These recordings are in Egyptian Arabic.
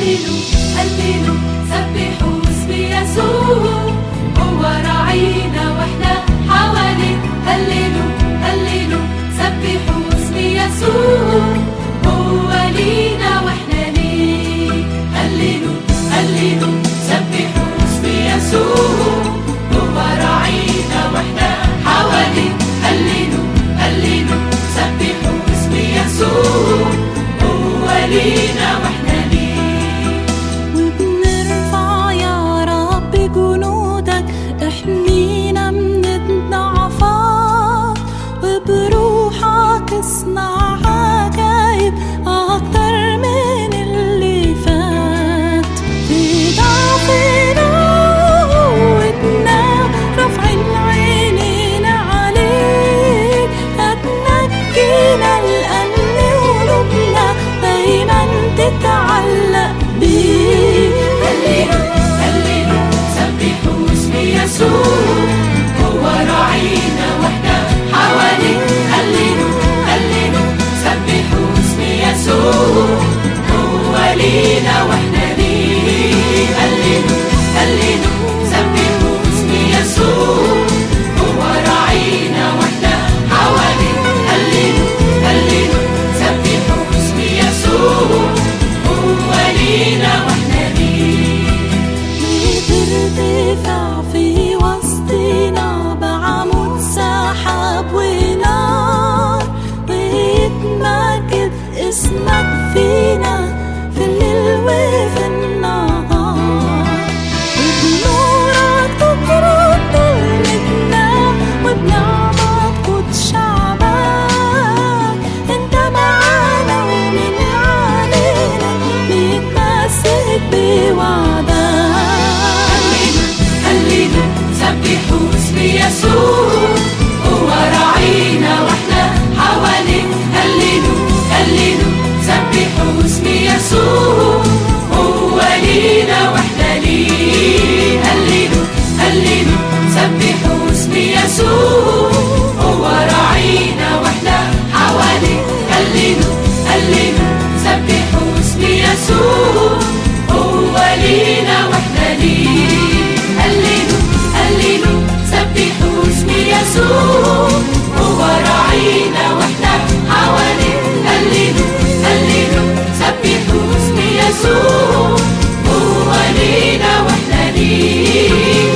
هللوا هللوا سبحوا اسم يسوع هو راعينا واحنا حواليه هللوا هللوا سبحوا اسم يسوع هو لينا واحنا ليه هللوا هللوا سبحوا اسم يسوع هو راعينا واحنا حواليه هللوا هللوا سبحوا اسم يسوع هو لينا واحنا ليه وبنرفع يا رب جنودك احمينا من الضعفات وبروحك اصنع عجايب اكتر من اللي فات في ضعفنا وقوتنا رافعين عينينا عليك هتنجينا لأن قلوبنا دايما تتعلق بيك هللوا هللوا سبحوا اسم يسوع هو راعينا واحنا حواليه هللوا هللوا سبحوا اسم يسوع هو لينا واحنا ليه هللوا هللوا سبحوا اسم يسوع هو راعينا واحنا حواليه هللوا هللوا سبحوا اسم يسوع هو لينا واحنا ليه بترتفع في وسطنا بعمود سحاب ونار ويتمجد اسمك فينا في الليل وفي النهار وبنورك تطرد ظلمتنا وبنعمة قد شعبك انت معانا ومن علينا نتمسك بوعدك هللوا سبحوا اسم يسوع هو راعينا واحنا حواليه هللوا هللوا سبحوا اسم يسوع هو لينا واحنا ليه هللوا هللوا سبحوا اسم يسوع هو راعينا واحنا حواليه هللوا هللوا سبحوا اسم يسوع هو لينا واحنا ليه هللوا هللوا سبحوا اسم يسوع هو راعينا واحنا حواليه هللوا هللوا سبحوا اسم يسوع هو لينا واحنا ليه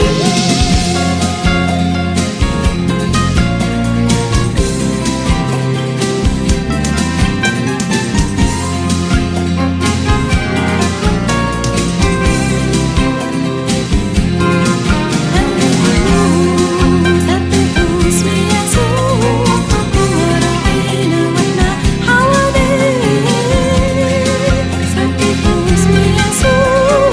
سبحوا اسم يسوع هو راعينا واحنا حواليه سبحوا اسم يسوع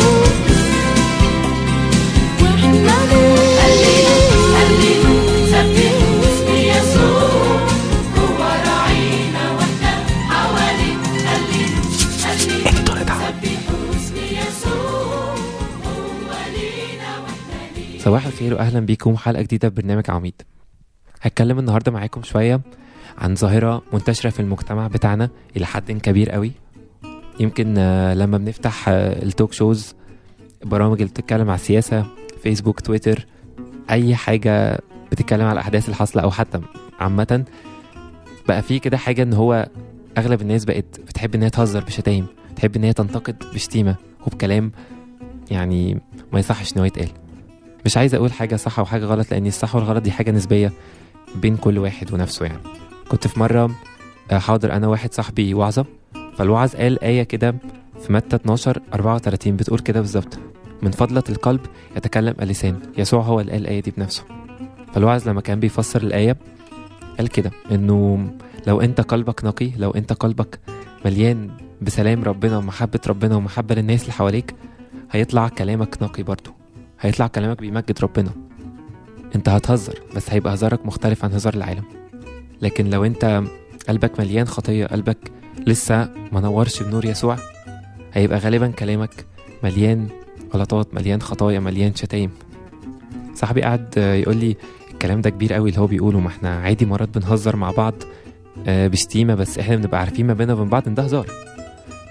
واحنا هللوا هللوا سبحوا اسم يسوع هو راعينا واحنا حواليه هللوا هللوا سبحوا اسم يسوع هو لينا واحنا ليه صباح الخير واهلا بيكم حلقه جديده في برنامج عميد هتكلم النهارده معاكم شويه عن ظاهره منتشره في المجتمع بتاعنا الى حد كبير قوي يمكن آه، لما بنفتح آه، التوك شوز برامج اللي بتتكلم على السياسه فيسبوك تويتر اي حاجه بتتكلم على الاحداث اللي حاصله او حتى عامه بقى في كده حاجه ان هو اغلب الناس بقت بتحب ان هي تهزر بشتايم تحب ان هي تنتقد بشتيمه وبكلام يعني ما يصحش ان هو يتقال مش عايز اقول حاجه صح او حاجه غلط لان الصح والغلط دي حاجه نسبيه بين كل واحد ونفسه يعني كنت في مره آه، حاضر انا واحد صاحبي وعظه فالوعظ قال ايه كده في متى 12 34 بتقول كده بالظبط من فضلة القلب يتكلم اللسان يسوع هو اللي قال الآية دي بنفسه فالوعظ لما كان بيفسر الآية قال كده إنه لو أنت قلبك نقي لو أنت قلبك مليان بسلام ربنا ومحبة ربنا ومحبة للناس اللي حواليك هيطلع كلامك نقي برضه هيطلع كلامك بيمجد ربنا انت هتهزر بس هيبقى هزارك مختلف عن هزار العالم لكن لو انت قلبك مليان خطية قلبك لسه ما نورش بنور يسوع هيبقى غالبا كلامك مليان غلطات مليان خطايا مليان شتايم صاحبي قعد آه، يقول لي الكلام ده كبير قوي اللي هو بيقوله ما احنا عادي مرات بنهزر مع بعض آه، بشتيمة بس احنا بنبقى عارفين ما بيننا وبين بعض ان ده هزار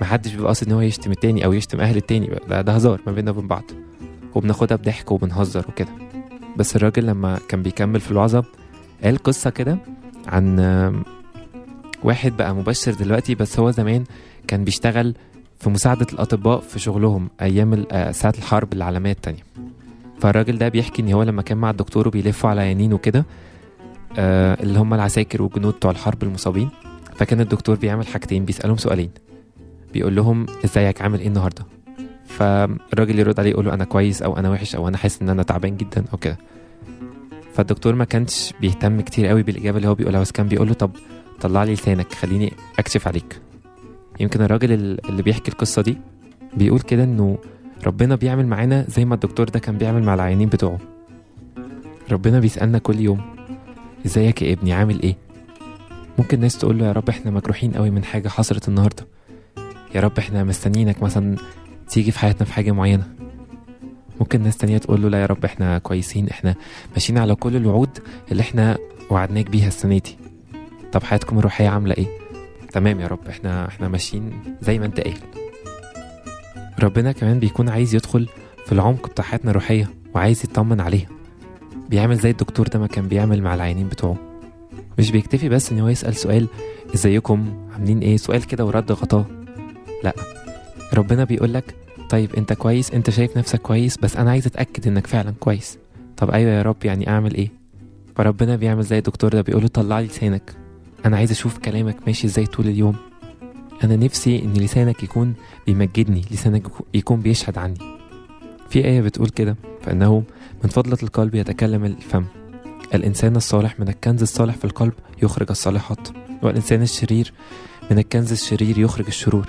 محدش بيبقى قاصد ان هو يشتم التاني او يشتم اهل التاني ده, ده هزار ما بيننا وبين بعض وبناخدها بضحك وبنهزر وكده بس الراجل لما كان بيكمل في الوعظة قال قصة كده عن آم، واحد بقى مبشر دلوقتي بس هو زمان كان بيشتغل في مساعدة الأطباء في شغلهم أيام ال- آه، ساعة الحرب العالمية التانية فالراجل ده بيحكي إن هو لما كان مع الدكتور وبيلفوا على عيانين وكده آه، اللي هم العساكر والجنود بتوع الحرب المصابين فكان الدكتور بيعمل حاجتين بيسألهم سؤالين بيقول لهم ازيك عامل ايه النهارده فالراجل يرد عليه يقول له انا كويس او انا وحش او انا حاسس ان انا تعبان جدا او كده فالدكتور ما كانش بيهتم كتير قوي بالاجابه اللي هو بيقولها بس كان بيقول له طب طلع لي لسانك خليني اكشف عليك يمكن الراجل ال- اللي بيحكي القصه دي بيقول كده انه ربنا بيعمل معانا زي ما الدكتور ده كان بيعمل مع العيانين بتوعه ربنا بيسالنا كل يوم ازيك يا ابني عامل ايه ممكن ناس تقول له يا رب احنا مجروحين قوي من حاجه حصلت النهارده يا رب احنا مستنيينك مثلا تيجي في حياتنا في حاجه معينه ممكن ناس تانية تقول له لا يا رب احنا كويسين احنا ماشيين على كل الوعود اللي احنا وعدناك بيها السنه دي طب حياتكم الروحيه عامله ايه تمام يا رب احنا احنا ماشيين زي ما انت قايل ربنا كمان بيكون عايز يدخل في العمق بتاع حياتنا الروحيه وعايز يطمن عليها بيعمل زي الدكتور ده ما كان بيعمل مع العيانين بتوعه مش بيكتفي بس ان هو يسال سؤال ازيكم عاملين ايه سؤال كده ورد غطاه لا ربنا بيقول لك طيب انت كويس انت شايف نفسك كويس بس انا عايز اتاكد انك فعلا كويس طب ايوه يا رب يعني اعمل ايه فربنا بيعمل زي الدكتور ده بيقول له طلع لي لسانك انا عايز اشوف كلامك ماشي ازاي طول اليوم انا نفسي ان لسانك يكون بيمجدني لسانك يكون بيشهد عني في آية بتقول كده فإنه من فضلة القلب يتكلم الفم الإنسان الصالح من الكنز الصالح في القلب يخرج الصالحات والإنسان الشرير من الكنز الشرير يخرج الشرور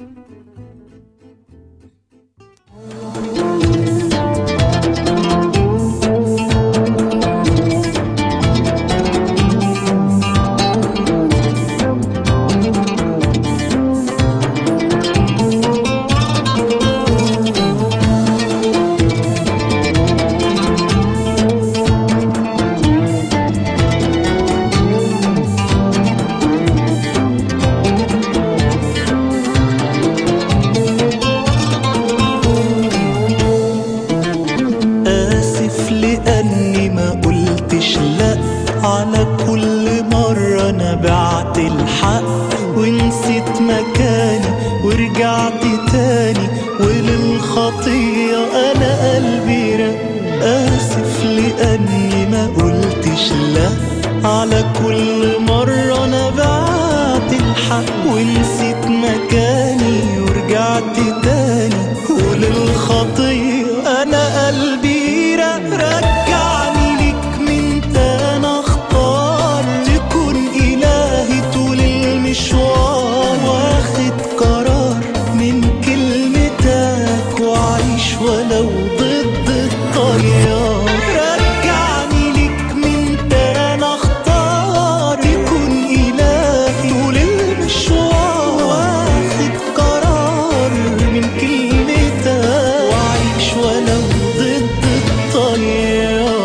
آسف لأني ما قلتش لأ على كل مرة أنا بعت الحق ونسيت مكاني ورجعت تاني وللخطية أنا قلبي رق آسف لأني ما قلتش لأ على كل مرة أنا بعت الحق ونسيت مكاني ورجعت تاني وللخطية أنا قلبي رق رجعني ليك من تاني أختار تكون إلهي طول المشوار واخد قرار من كلمتك وعيش ولو ضد التيار رجعني ليك من تاني اختار تكون إلهي طول المشوار واخد قرار من كلمتك وعيش ولو ضد التيار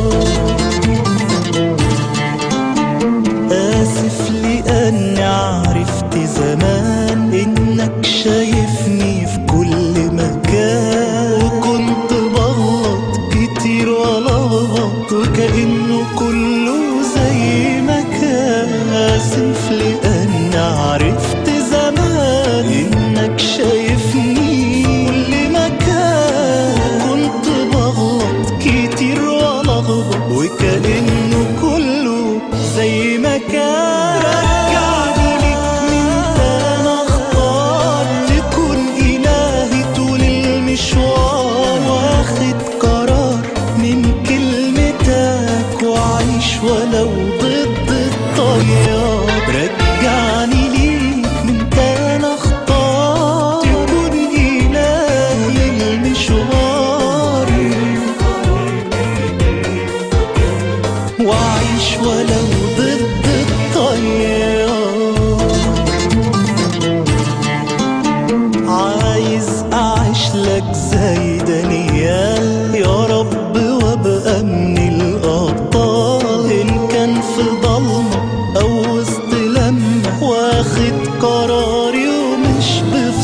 آسف لأني عرفت زمان إنك شايفني في كل مكان وكنت بغلط كتير وألخبط وكأنه كله زي ما كان آسف لأني عرفت زمان إنك شايفني كل مكان كنت بغلط كتير وألخبط وكأنه كله زي ما كان رجعني ليك من تاني اختار تكون إلهي طول المشوار واخد قرار من كلمتك وعيش ولو ضد التيار رجعني ليك من تاني اختار تكون إلهي المشوار وعيش ولو ضد التيار عايز اعيش لك زي دانيال يا رب وابقى من الابطال ان كان في ضلمه او وسط لمه واخد قراري ومش بفضل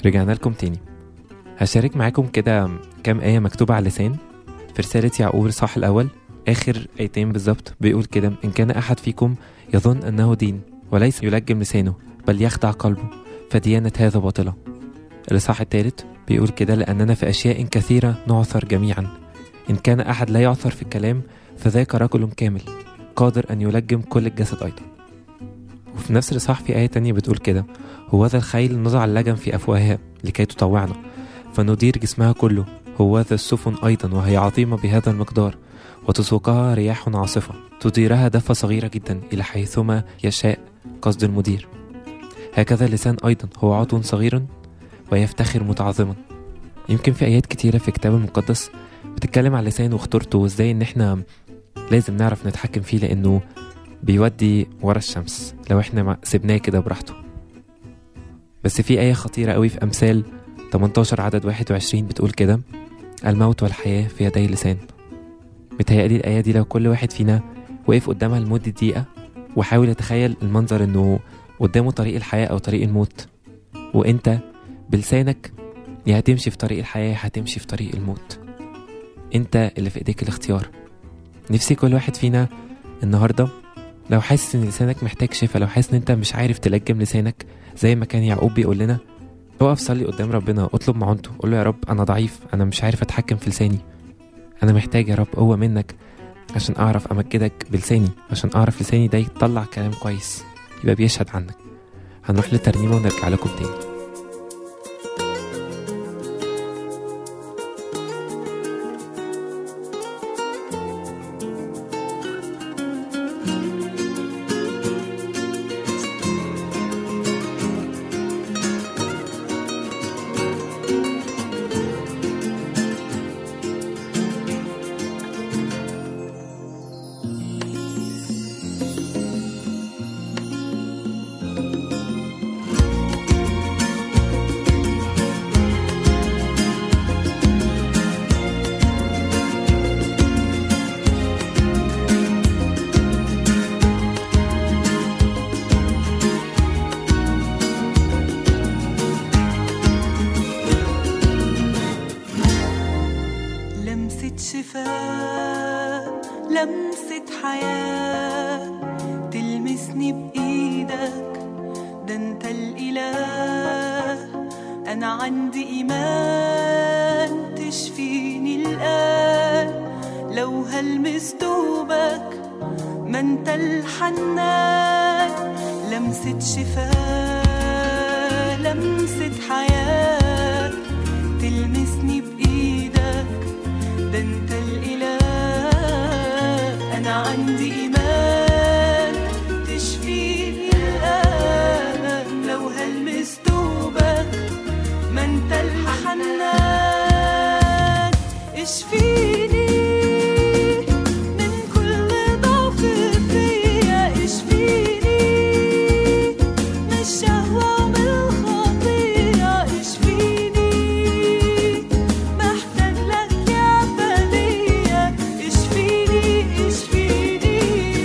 رجعنا لكم تاني هشارك معاكم كده كام آية مكتوبة على اللسان في رسالة يعقوب الصح الأول آخر آيتين بالظبط بيقول كده إن كان أحد فيكم يظن أنه دين وليس يلجم لسانه بل يخدع قلبه فديانة هذا باطلة الإصحاح الثالث بيقول كده لأننا في أشياء كثيرة نعثر جميعا إن كان أحد لا يعثر في الكلام فذاك رجل كامل قادر أن يلجم كل الجسد أيضا وفي نفس الإصحاح في آية تانية بتقول كده هوذا الخيل نضع اللجم في أفواهها لكي تطوعنا فندير جسمها كله هوذا السفن أيضا وهي عظيمة بهذا المقدار وتسوقها رياح عاصفة تديرها دفة صغيرة جدا إلى حيثما يشاء قصد المدير هكذا اللسان أيضا هو عضو صغير ويفتخر متعظما يمكن في آيات كتيرة في الكتاب المقدس بتتكلم عن اللسان وخطورته وازاي ان احنا لازم نعرف نتحكم فيه لانه بيودي ورا الشمس لو احنا ما سيبناه كده براحته بس في آية خطيرة قوي في أمثال 18 عدد 21 بتقول كده الموت والحياة في يدي اللسان متهيألي الآية دي لو كل واحد فينا وقف قدامها لمدة دقيقة وحاول يتخيل المنظر إنه قدامه طريق الحياة أو طريق الموت وإنت بلسانك يا هتمشي في طريق الحياة يا هتمشي في طريق الموت انت اللي في ايديك الاختيار نفسي كل واحد فينا النهارده لو حاسس ان لسانك محتاج شفاء لو حاسس ان انت مش عارف تلجم لسانك زي ما كان يعقوب بيقول لنا اقف صلي قدام ربنا اطلب معونته قول له يا رب انا ضعيف انا مش عارف اتحكم في لساني انا محتاج يا رب قوه منك عشان اعرف امجدك بلساني عشان اعرف لساني ده يطلع كلام كويس يبقى بيشهد عنك هنروح لترنيمه ونرجع لكم تاني لمسة شفاء لمسة حياة تلمسني بإيدك ده انت الإله أنا عندي إيمان تشفيني الآن لو هلمس دوبك ما انت الحنان لمسة شفاء لمسة حياة تلمسني بإيدك ده انت الإله أنا عندي إيمان تشفيني الآن لو هلمس دوبك ما انت الحنان اشفيني من كل ضعف فيا اشفيني من الشهوة ومن الخطية اشفيني محتاج لك يا فدية اشفيني اشفيني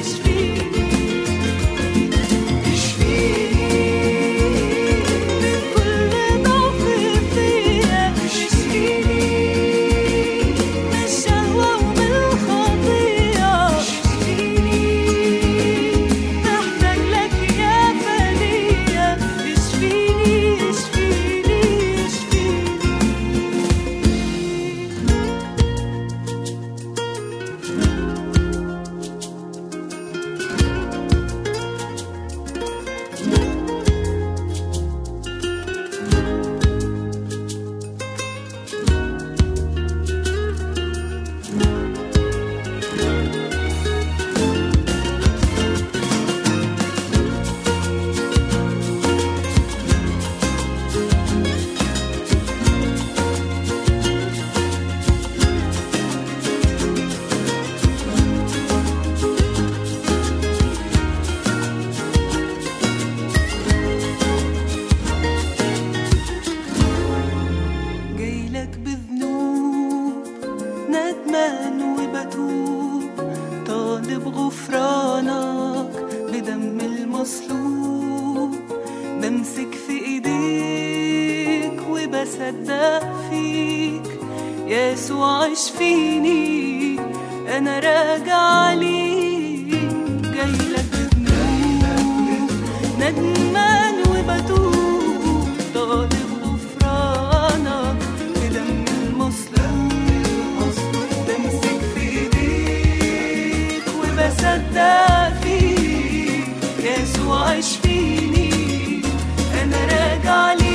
اشفيني اشفيني من كل ضعف فيا اشفيني من الشهوة ومن الخطية اشفيني محتاج لك يا فدية اشفيني اشفيني اشفيني جايلك بذنوب ندمان وبتوب طالب غفرانك بدم المصلوب بمسك في ايديك وبصدق فيك يسوع اشفيني انا راجع ليك جاي لك بذنوب ندمان وبتوب طالب غفرانك بدم المصلوب بمسك في ايديك وبصدق فيك يسوع اشفيني انا راجع ليك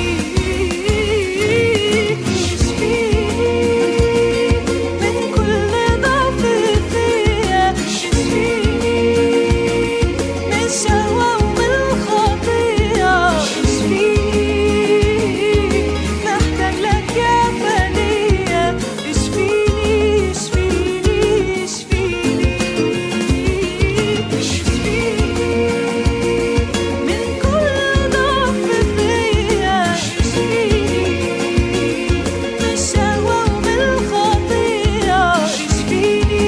اشفيني من كل ضعف فيا اشفيني من الشهوة ومن الخطية اشفيني محتاج لك يا فدية اشفيني اشفيني اشفيني اشفيني من كل ضعف فيا اشفيني من الشهوة ومن الخطية اشفيني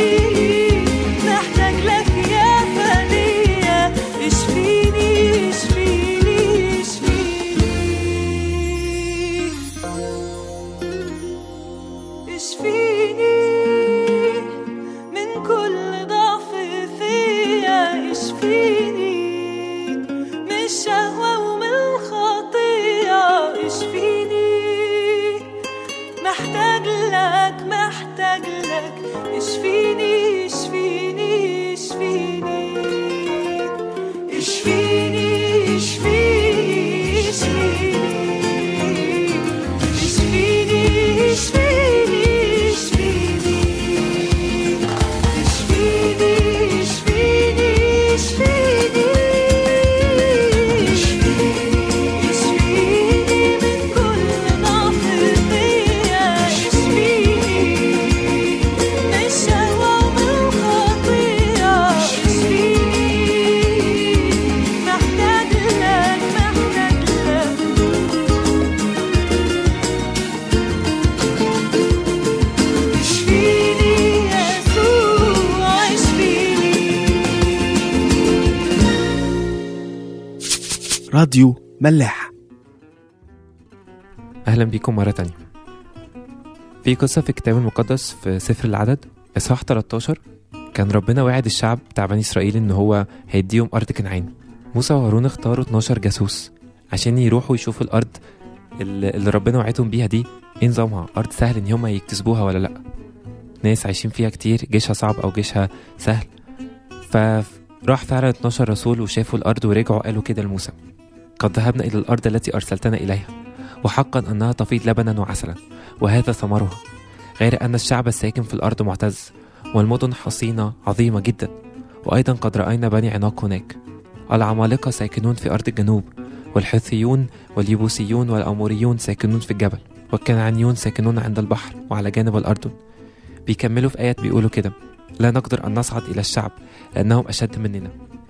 محتاج لك يا فدية اشفيني اشفيني اشفيني اشفيني من كل ضعف فيا اشفيني من الشهوة ومن الخطية اشفيني محتاج لك محتاج لك اشفيني اشفيني اشفيني اشفيني اشفيني اشفيني اشفيني اشفيني اشفيني اشفيني اشفيني اشفيني اشفيني من كل ضعف فيا اشفيني من الشهوة ومن الخطية اشفيني محتاج لك محتاج لك اشفيني يسوع اشفيني راديو ملاح أهلا بيكم مرة تانية في قصة في الكتاب المقدس في سفر العدد إصحاح 13 كان ربنا وعد الشعب بتاع بني إسرائيل إن هو هيديهم أرض كنعان موسى وهارون اختاروا 12 جاسوس عشان يروحوا يشوفوا الأرض اللي اللي ربنا وعدهم بيها دي إيه نظامها أرض سهل إن هم يكتسبوها ولا لأ ناس عايشين فيها كتير جيشها صعب أو جيشها سهل فراح فعلا 12 رسول وشافوا الأرض ورجعوا قالوا كده لموسى قد ذهبنا إلى الأرض التي أرسلتنا إليها وحقا أنها تفيض لبنا وعسلا وهذا ثمرها غير أن الشعب الساكن في الأرض معتز والمدن حصينة عظيمة جدا وأيضا قد رأينا بني عناق هناك العمالقة ساكنون في أرض الجنوب والحثيون واليبوسيون والأموريون ساكنون في الجبل والكنعانيون ساكنون عند البحر وعلى جانب الأردن بيكملوا في آيات بيقولوا كده لا نقدر أن نصعد إلى الشعب لأنهم أشد مننا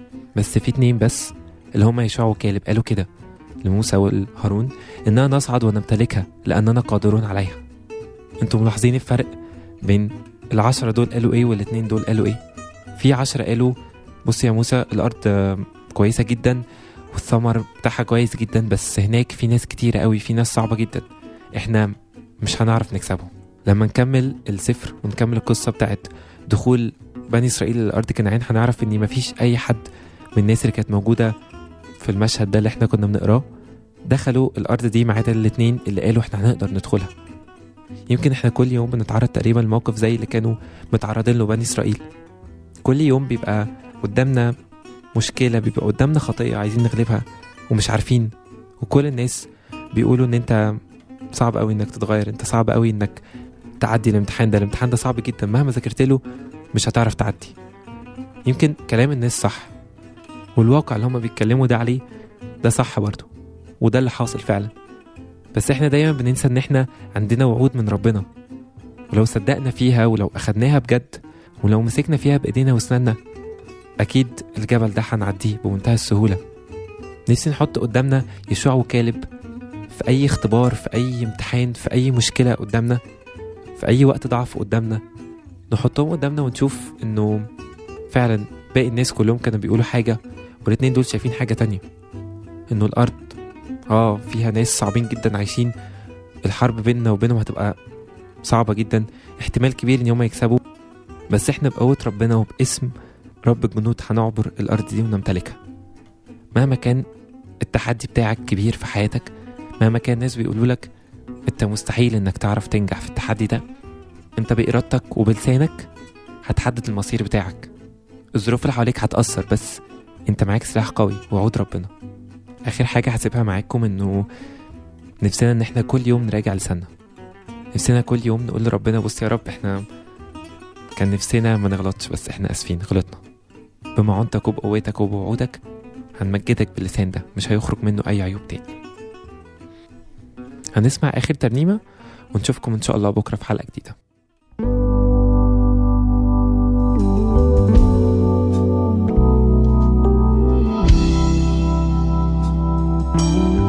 بس في اتنين بس اللي هما يشوع وكالب قالوا كده لموسى والهارون إننا نصعد ونمتلكها لأننا قادرون عليها انتوا ملاحظين الفرق بين العشرة دول قالوا ايه والاتنين دول قالوا ايه في عشرة قالوا بص يا موسى الأرض آه، كويسة جدا والثمر بتاعها كويس جدا بس هناك في ناس كتيرة قوي في ناس صعبة جدا احنا مش هنعرف نكسبهم لما نكمل السفر ونكمل القصة بتاعت دخول بني إسرائيل للأرض كنعان هنعرف إن مفيش أي حد من الناس اللي كانت موجودة في المشهد ده اللي احنا كنا بنقراه دخلوا الأرض دي ما عدا الاتنين اللي قالوا احنا هنقدر ندخلها يمكن احنا كل يوم بنتعرض تقريبا لموقف زي اللي كانوا متعرضين له بني إسرائيل كل يوم بيبقى قدامنا مشكلة بيبقى قدامنا خطية عايزين نغلبها ومش عارفين وكل الناس بيقولوا ان انت صعب قوي انك تتغير انت صعب قوي انك تعدي الامتحان ده الامتحان ده صعب جدا مهما ذاكرت له مش هتعرف تعدي يمكن كلام الناس صح والواقع اللي هما بيتكلموا ده عليه ده صح برضه وده اللي حاصل فعلا بس احنا دايما بننسى ان احنا عندنا وعود من ربنا ولو صدقنا فيها ولو اخدناها بجد ولو مسكنا فيها بايدينا واسناننا اكيد الجبل ده هنعديه بمنتهى السهوله نفسي نحط قدامنا يشوع وكالب في اي اختبار في اي امتحان في اي مشكله قدامنا في اي وقت ضعف قدامنا نحطهم قدامنا ونشوف انه فعلا باقي الناس كلهم كانوا بيقولوا حاجه والاتنين دول شايفين حاجه تانية انه الارض اه فيها ناس صعبين جدا عايشين الحرب بيننا وبينهم هتبقى صعبة جدا احتمال كبير ان هم يكسبوا بس احنا بقوة ربنا وباسم رب الجنود هنعبر الأرض دي ونمتلكها مهما كان التحدي بتاعك كبير في حياتك مهما كان الناس بيقولوا لك انت مستحيل انك تعرف تنجح في التحدي ده انت بإرادتك وبلسانك هتحدد المصير بتاعك الظروف اللي حواليك هتأثر بس انت معاك سلاح قوي وعود ربنا آخر حاجة هسيبها معاكم انه نفسنا ان احنا كل يوم نراجع لساننا نفسنا كل يوم نقول لربنا بص يا رب احنا كان نفسنا ما نغلطش بس احنا اسفين غلطنا بمعونتك وبقوتك وبوعودك هنمجدك باللسان ده مش هيخرج منه اي عيوب تاني هنسمع اخر ترنيمة ونشوفكم ان شاء الله بكرة في حلقة جديدة thank